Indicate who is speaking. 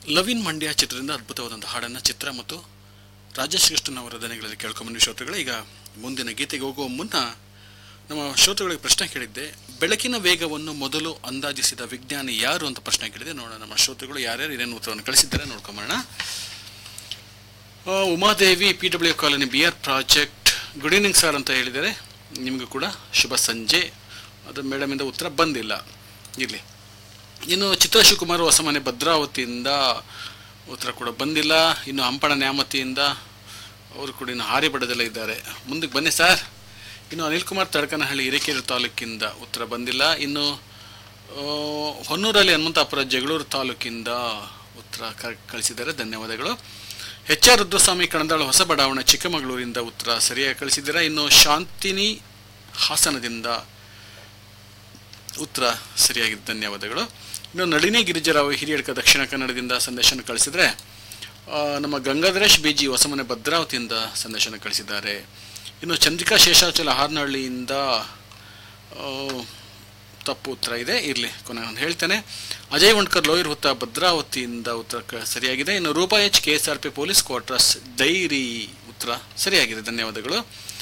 Speaker 1: love in Mandya ಚಿತ್ರದಿಂದ ಅದ್ಭುತವಾದಂಥ ಹಾಡನ್ನು ಚಿತ್ರ ಮತ್ತು ರಾಜೇಶ್ ಕೃಷ್ಣನ್ ಅವರ ದನಿಗಳಲ್ಲಿ ಕೇಳ್ಕೊಂಬಂದ್ವಿ ಶ್ರೋತೃಗಳೇ ಈಗ ಮುಂದಿನ ಗೀತೆಗೆ ಹೋಗುವ ಮುನ್ನ ನಮ್ಮ ಶ್ರೋತೃಗಳಿಗೆ ಪ್ರಶ್ನೆ ಕೇಳಿದ್ದೆ ಬೆಳಕಿನ ವೇಗವನ್ನು ಮೊದಲು ಅಂದಾಜಿಸಿದ ವಿಜ್ಞಾನಿ ಯಾರು ಅಂತ ಪ್ರಶ್ನೆ ಕೇಳಿದೆ ನೋಡೋಣ ನಮ್ಮ ಶ್ರೋತೃಗಳು ಯಾರ್ಯಾರು ಏನೇನು ಉತ್ತರವನ್ನು ಕಳಿಸಿದ್ದಾರೆ ನೋಡ್ಕೊಂಬರೋಣ ಆ, Umadevi P W colony B R project good evening sir ಅಂತ ಹೇಳಿದ್ದಾರೆ ನಿಮಗೂ ಕೂಡ ಶುಭ ಸಂಜೆ ಅದು ಮೇಡಮಿಂದ ಉತ್ತರ ಬಂದಿಲ್ಲ ಇರಲಿ ಇನ್ನು ಚಿತ್ರ ಶಿವಕುಮಾರ್ ಹೊಸಮನೆ ಭದ್ರಾವತಿಯಿಂದ ಉತ್ತರ ಕೂಡ ಬಂದಿಲ್ಲ ಇನ್ನು ಹಂಪಣ ನ್ಯಾಮತಿಯಿಂದ ಅವರು ಕೂಡ ಇನ್ನು ಹಾರಿಬಡದಲ್ಲೇ ಇದ್ದಾರೆ ಮುಂದಕ್ಕೆ ಬನ್ನಿ ಸರ್ ಇನ್ನು ಅನಿಲ್ ಕುಮಾರ್ ತಡಕನಹಳ್ಳಿ ಹಿರೇಕೆರೆ ತಾಲೂಕಿಂದ ಉತ್ತರ ಬಂದಿಲ್ಲ ಇನ್ನು ಆ, ಹೊನ್ನೂರಲ್ಲಿ ಹನುಮಂತಾಪುರ ಜಗಳೂರು ತಾಲೂಕಿಂದ ಉತ್ತರ ಕ- ಕಳಿಸಿದ್ದಾರೆ ಧನ್ಯವಾದಗಳು ಎಚ್ ಆರ್ ರುದ್ರಸ್ವಾಮಿ ಕಣದಾಳ ಹೊಸ ಬಡಾವಣೆ ಚಿಕ್ಕಮಗಳೂರಿಂದ ಉತ್ತರ ಸರಿಯಾಗಿ ಕಳಿಸಿದ್ದಾರೆ ಇನ್ನು ಶಾಂತಿನಿ ಹಾಸನದಿಂದ ಉತ್ತರ ಸರಿಯಾಗಿದೆ ಧನ್ಯವಾದಗಳು ಇನ್ನು ನಳಿನಿ ಗಿರಿಜರಾವ್ ಹಿರಿಯಡ್ಕ ದಕ್ಷಿಣ ಕನ್ನಡದಿಂದ ಸಂದೇಶನ ಕಳಿಸಿದರೆ ಆ, ನಮ್ಮ ಗಂಗಾಧರೇಶ್ ಬಿ ಜಿ ಹೊಸಮನೆ ಭದ್ರಾವತಿಯಿಂದ ಸಂದೇಶನ ಕಳಿಸಿದ್ದಾರೆ ಇನ್ನು ಚಂದ್ರಿಕಾ ಶೇಷಾಚಲ ಹಾರ್ನಹಳ್ಳಿಯಿಂದ ಆ, ತಪ್ಪು ಉತ್ತರ ಇದೆ ಇರಲಿ ಕೊನೆ ನಾನು ಹೇಳ್ತೇನೆ ಅಜಯ್ ವಂಡ್ಕರ್ ಲೋಯರ್ ಹುತ್ತ ಭದ್ರಾವತಿಯಿಂದ ಉತ್ತರ ಕ- ಸರಿಯಾಗಿದೆ ಇನ್ನು Roopa H K S R P police quarters dairy ಉತ್ತರ ಸರಿಯಾಗಿದೆ ಧನ್ಯವಾದಗಳು